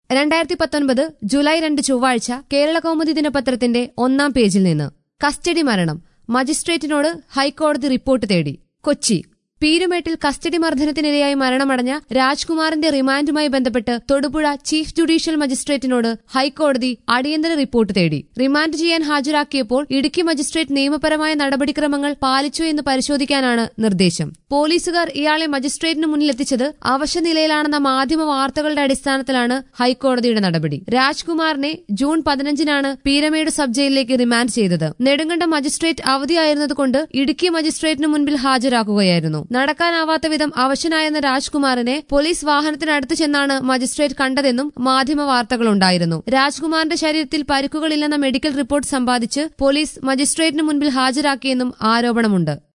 രണ്ടായിരത്തി പത്തൊൻപത് ജൂലൈ രണ്ട് ചൊവ്വാഴ്ച കേരള കൗമുദി ദിനപത്രത്തിന്റെ ഒന്നാം പേജിൽ നിന്ന് കസ്റ്റഡി മരണം മജിസ്ട്രേറ്റിനോട് ഹൈക്കോടതി റിപ്പോർട്ട് തേടി കൊച്ചി പീരുമേട്ടിൽ കസ്റ്റഡി മർദ്ദനത്തിനിരയായി മരണമടഞ്ഞ രാജ്കുമാറിന്റെ റിമാൻഡുമായി ബന്ധപ്പെട്ട് തൊടുപുഴ ചീഫ് ജുഡീഷ്യൽ മജിസ്ട്രേറ്റിനോട് ഹൈക്കോടതി അടിയന്തര റിപ്പോർട്ട് തേടി റിമാൻഡ് ചെയ്യാൻ ഹാജരാക്കിയപ്പോൾ ഇടുക്കി മജിസ്ട്രേറ്റ് നിയമപരമായ നടപടിക്രമങ്ങൾ പാലിച്ചു എന്ന് പരിശോധിക്കാനാണ് നിർദ്ദേശം പോലീസുകാർ ഇയാളെ മജിസ്ട്രേറ്റിന് മുന്നിലെത്തിച്ചത് അവശനിലയിലാണെന്ന മാധ്യമ വാർത്തകളുടെ അടിസ്ഥാനത്തിലാണ് ഹൈക്കോടതിയുടെ നടപടി രാജ്കുമാറിനെ ജൂൺ പതിനഞ്ചിനാണ് പീരമേട് സബ് ജയിലിലേക്ക് റിമാൻഡ് ചെയ്തത് നെടുങ്കണ്ടം മജിസ്ട്രേറ്റ് അവധിയായിരുന്നതുകൊണ്ട് ഇടുക്കി മജിസ്ട്രേറ്റിന് മുൻപിൽ ഹാജരാക്കുകയായിരുന്നു നടക്കാനാവാത്ത വിധം അവശനായെന്ന രാജ്കുമാറിനെ പോലീസ് വാഹനത്തിനടുത്ത് ചെന്നാണ് മജിസ്ട്രേറ്റ് കണ്ടതെന്നും മാധ്യമ വാർത്തകളുണ്ടായിരുന്നു രാജ്കുമാറിന്റെ ശരീരത്തിൽ പരിക്കുകളില്ലെന്ന മെഡിക്കൽ റിപ്പോർട്ട് സമ്പാദിച്ച് പോലീസ് മജിസ്ട്രേറ്റിന് മുൻപിൽ ഹാജരാക്കിയെന്നും ആരോപണമുണ്ട്